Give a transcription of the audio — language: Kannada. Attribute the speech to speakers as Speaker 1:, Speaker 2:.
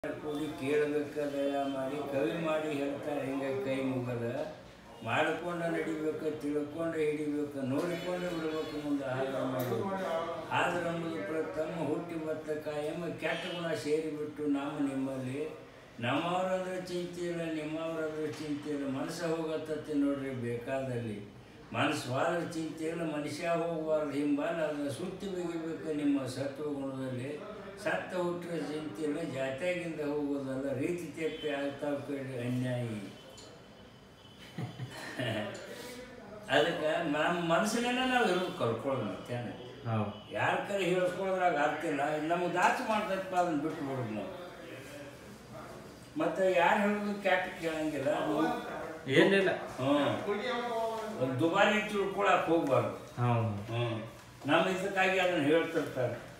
Speaker 1: ಕೂಡಿ ಕೇಳಬೇಕ ದಯ ಮಾಡಿ ಕವಿ ಮಾಡಿ ಹೇಳ್ತಾರೆ ಹಿಂಗೆ ಕೈ ಮುಗದ ಮಾಡಿಕೊಂಡು ನಡಿಬೇಕು ತಿಳ್ಕೊಂಡು ಹಿಡಿಬೇಕು ನೋಡಿಕೊಂಡು ಬಿಡಬೇಕು ಮುಂದೆ ಆದ್ರ ಮಾಡಬೇಕು ಆದ್ರ ಎಂಬುದು ಪ್ರಥಮ ಹುಟ್ಟಿ ಬತ್ತ ಕಾಯಮ ಕೆಟ್ಟ ಗುಣ ಸೇರಿಬಿಟ್ಟು ನಾವು ನಿಮ್ಮಲ್ಲಿ ನಮ್ಮವರಂದ್ರೆ ಚಿಂತೆ ಇಲ್ಲ ನಿಮ್ಮವರಂದ್ರೆ ಚಿಂತೆ ಇಲ್ಲ ಮನಸ್ಸು ಹೋಗತ್ತತ್ತೆ ನೋಡ್ರಿ ಬೇಕಾದಲ್ಲಿ ಮನಸ್ಸು ವಾರ ಚಿಂತೆ ಇಲ್ಲ ಮನುಷ್ಯ ಹೋಗಬಾರ್ದು ಹಿಂಬಾಲ ಅದನ್ನ ಸುತ್ತಿ ಬಿಗಿಬೇಕು ನಿಮ್ಮ ಸತ್ವ ಗುಣದಲ್ಲಿ ಸತ್ತ ಹುಟ್ಟರೆ ಚಿಂತೆ ಇಲ್ಲ ಜಾತ್ಯಾಗಿಂದ ಹೋಗೋದಲ್ಲ ರೀತಿ ತೆಪ್ಪಿ ಆಗ್ತಾವ ಕೇಳಿ ಅನ್ಯಾಯಿ ಅದಕ್ಕೆ ನಮ್ಮ ಮನಸ್ಸಿನೇನೆ ನಾವು ಇರೋದು ಕಲ್ಕೊಳ್ಳೋದು ಮತ್ತೇನೆ
Speaker 2: ಹೌದು
Speaker 1: ಯಾರ ಕಡೆ ಹೇಳ್ಕೊಳ್ಳೋದ್ರಾಗ ಆಗ್ತಿಲ್ಲ ನಮಗೆ ದಾಚು ಮಾಡ್ತೈತಪ್ಪ ಅದನ್ನ ಬಿಟ್ಟು ಬಿಡೋದು ನಾವು ಮತ್ತು ಯಾರು ಹೇಳೋದು ಕ್ಯಾಟ್ ಕೇಳಂಗಿಲ್ಲ ಅದು
Speaker 2: ಏನಿಲ್ಲ
Speaker 1: ಹ್ಞೂ ಒಂದು ದುಬಾರಿ ತಿಳ್ಕೊಳಕ್ಕೆ ಹೋಗ್ಬಾರ್ದು
Speaker 2: ಹೌದು
Speaker 1: ಹ್ಞೂ ನಮ್ಮ ಇದಕ್ಕಾಗಿ ಅದನ್ನು ಹೇಳ್ತಿರ್ತಾರೆ